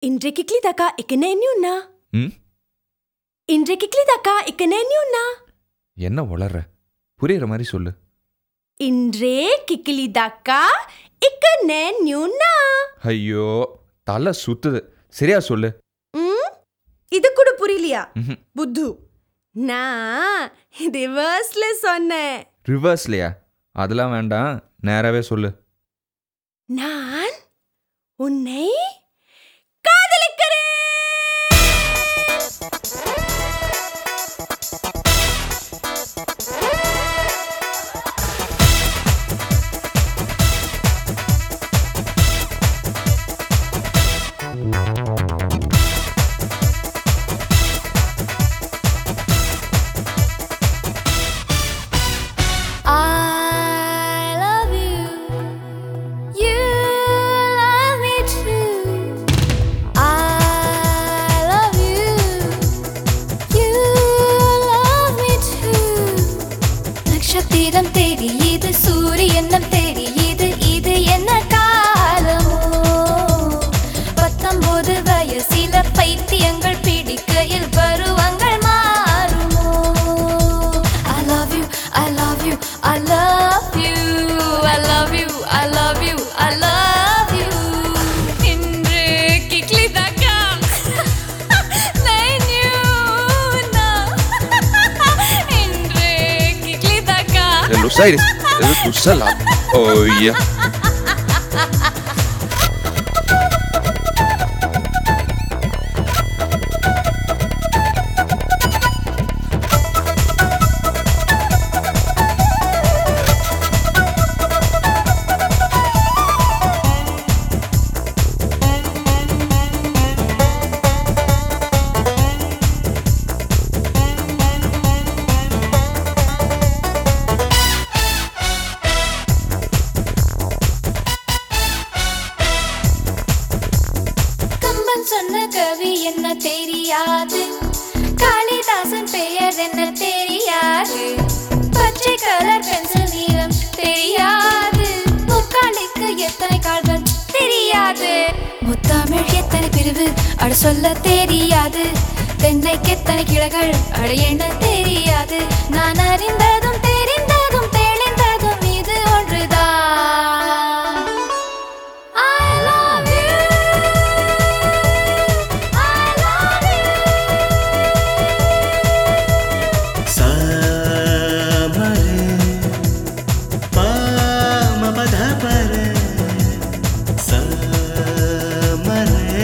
இன்றைக்கு கிளிதாக்கா இக்கனே உண்ணா ம் இன்றைக்கு கிளிதாக்கா இக்கனே உண்ணா என்ன வளர்ற புரியுற மாதிரி சொல்லு இன்றே கிக்கிலிதாக்கா இக்கனே உண்ணா ஐயோ தலை சுத்துது சரியா சொல்லு ம் இது கூட புரியலையா ம்ஹும். புத்து நான் ரிவர்ஸ்ல சொன்னேன் ரிவர்ஸ்லையா அதெல்லாம் வேண்டாம் நேராவே சொல்லு நான் உன்னை காதலிக்கிறேன் I love you. You love me too. I love you. You love me too. நட்சத்திரம் தெரியுது சூரியனம் தெரியுது இது என்ன காலமோ பத்தொன்பது வயசில பைத்தியங்கள் பிடிக்கையில் பருவங்கள் மாறுமோ I love you, I love you, I love you, I love you, I love you, I love you. இன்று கிக்லிதாக்கா நைன்யூனா இன்று கிக்லிதாக்கா Lo sai, tu sala. Oh yeah. Kamban சொன்ன கவி என்ன தெரியாது காளிதாசன் பெயர் என்ன தெரியாது பச்சை கலர் பென்சில் நீளம் தெரியாது முக்காலுக்கு எத்தனை கால்கள் தெரியாது முத்தமிழ் எத்தனை பிரிவு அட சொல்ல தெரியாது தென்னைக்கு எத்தனை கிளைகள் அட என்ன தெரியாது நான் அறிந்ததும் தெரிந்ததும் தெளிந்ததும் இது ஒன்றுதான் I love you. I love you. ಸಾಮರೆ ಪಾಮ ಪದ ಪರ ಸಾಮರೆ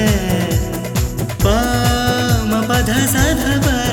ಪಾಮ ಪದ ಸಧ ಪರ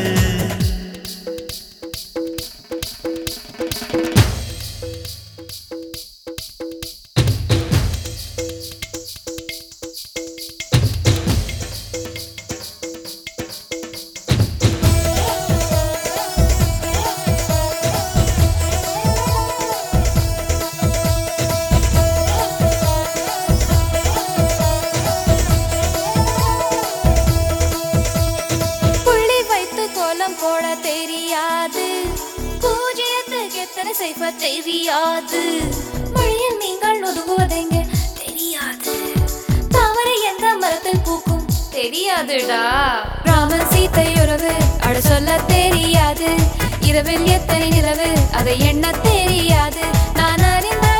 புள்ளி வைத்து கோலம் போட தெரியாது பூஜ்ஜியத்துக்கு எத்தனை செய்வ தெரியாது மொழியில் நீங்கள் ஒதுங்குவதெங்க தெரியாது தவறு எந்த மரத்தில் பூக்கும் தெரியாதுடா ராமன் சீத்தை உறவு அட சொல்ல தெரியாது இரவில் எத்தனை நிலவு அதை எண்ண தெரியாது நான் அறிந்த